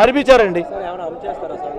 అనిపించారండి sir ఏమైనా అమలు చేస్తారా సార్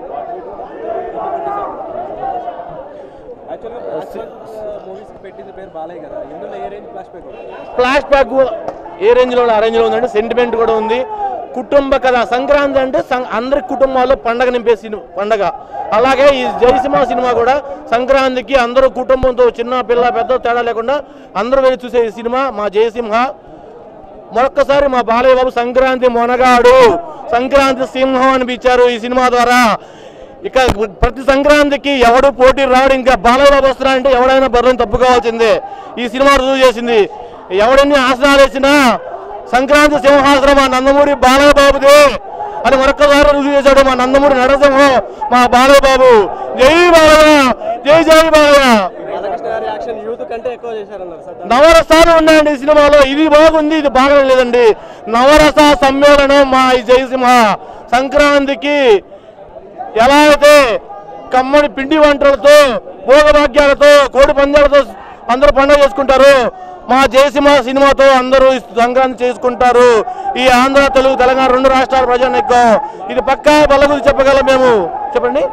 యాక్చువల్గా మూవీస్కి పెట్టింది పేరు బాలయ్య కదా ఇందులో ఏ range flashback flashback ఏ రేంజ్లో ఆ రేంజ్లో ఉందంటే సెంటిమెంట్ కూడా ఉంది కుటుంబ కథ సంక్రాంతి అంటే సం- అందరి కుటుంబాల్లో పండగ నింపే సినిమా పండగ అలాగే ఈ జయసింహ సినిమా కూడా సంక్రాంతికి అందరూ కుటుంబంతో చిన్న పిల్ల పెద్ద తేడా లేకుండా అందరూ వెళ్ళి చూసే ఈ సినిమా మా జయసింహ మరొక్కసారి మా బాలయ్య బాబు సంక్రాంతి మొనగాడు సంక్రాంతి సింహం అనిపించారు ఈ సినిమా ద్వారా ఇక ప్రతి సంక్రాంతికి ఎవడు పోటీ రాడు ఇంకా బాలయ్య బాబు వస్తున్నాడంటే ఎవడైనా బర్రెని తప్పుకోవాల్సిందే ఈ సినిమా రుజువు చేసింది ఎవడెన్ని ఆసనాలు వేసినా సంక్రాంతి సింహాసనం మా నందమూరి బాలయ్య బాబుది అని మరొక్కసారి రుజువు చేశాడు మా నందమూరి నరసింహం మా బాలయ్య బాబు జై బాలయ్య జై జై బాలయ్య రాధాకృష్ణ గారి యాక్షన్ యూత్ కంటే ఎక్కువ చేశారన్నారు సార్ నవరసాలు ఉన్నాయండి ఈ సినిమాలో ఇది బాగుంది ఇది బాగలేదండి నవరస సమ్మేళనం మా ఈ జయసింహ సంక్రాంతికి ఎలా అయితే కమ్మడి పిండి వంటలతో భోగభాగ్యాలతో కోడి పందాలతో అందరూ పండుగ చేసుకుంటారు మా జయసింహ సినిమాతో అందరూ ఈ సంక్రాంతి చేసుకుంటారు ఈ ఆంధ్ర తెలుగు తెలంగాణ రెండు రాష్ట్రాల ప్రజానికం ఇది పక్కా బలగుది చెప్పగలం మేము చెప్పండి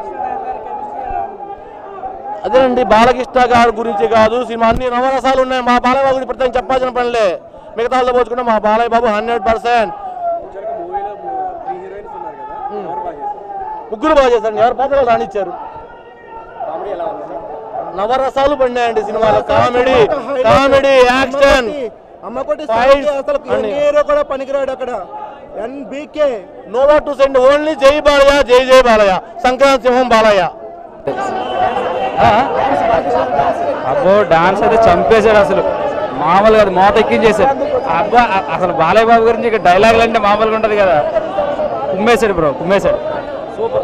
అదేనండి బాలకృష్ణ గారి గురించి కాదు సినిమా అన్ని నవరసాలు ఉన్నాయి మా బాలయ్య బాబు గురించి ప్రత్యేകം చెప్పాల్సిన పనిలే మిగతా వాళ్ళతో పోల్చుకుంటే మా బాలయ్య బాబు హండ్రెడ్ పర్సెంట్ యాక్చువల్గా మూవీలో త్రీ హీరోయిన్స్ ఉన్నారు కదా ఎవరు బాగా చేశారు ముగ్గురు బాగా చేశారు ఎవరు పాత్రలు రాణించారు కామెడీ ఎలా ఉంది సార్ నవరసాలు పడినాయండి సినిమాలో కామెడీ కామెడీ యాక్షన్ అమ్మకొట్టి Fights అసలు అన్ని. హీరో కూడా పనికిరాడు అక్కడ ఎన్బికే నోవా టు సెండ్ ఓన్లీ జై బాలయ్య జై జై బాలయ్య సంక్రాంతి సింహం బాలయ్య అబ్బో డాన్స్ అయితే చంపేశాడు అసలు మామూలుగా అది మోత ఎక్కించేశాడు అబ్బా అ- అసలు బాలయ్య బాబు గురించి ఇక డైలాగులు అంటే మామూలుగా ఉంటుంది కదా కుమ్మేశాడు బ్రో కుమ్మేశాడు సూపర్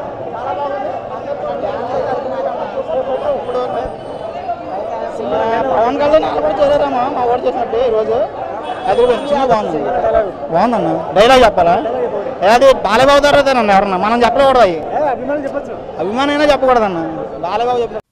పవన్ కళ్యాణ్ వాళ్ళు కూడా చేరారమ్మా మా వాడు చేసినట్టు ఈ రోజు అది కూడా సినిమా బాగుంది బాగుందన్న డైలాగ్ చెప్పాలా ఏది బాలబాబు తర్వాత ఎవరన్నా మనం చెప్పకూడదు అవి అభిమానులు చెప్పచ్చు అభిమానైనా చెప్పకూడదన్న బాలబాబు చెప్ప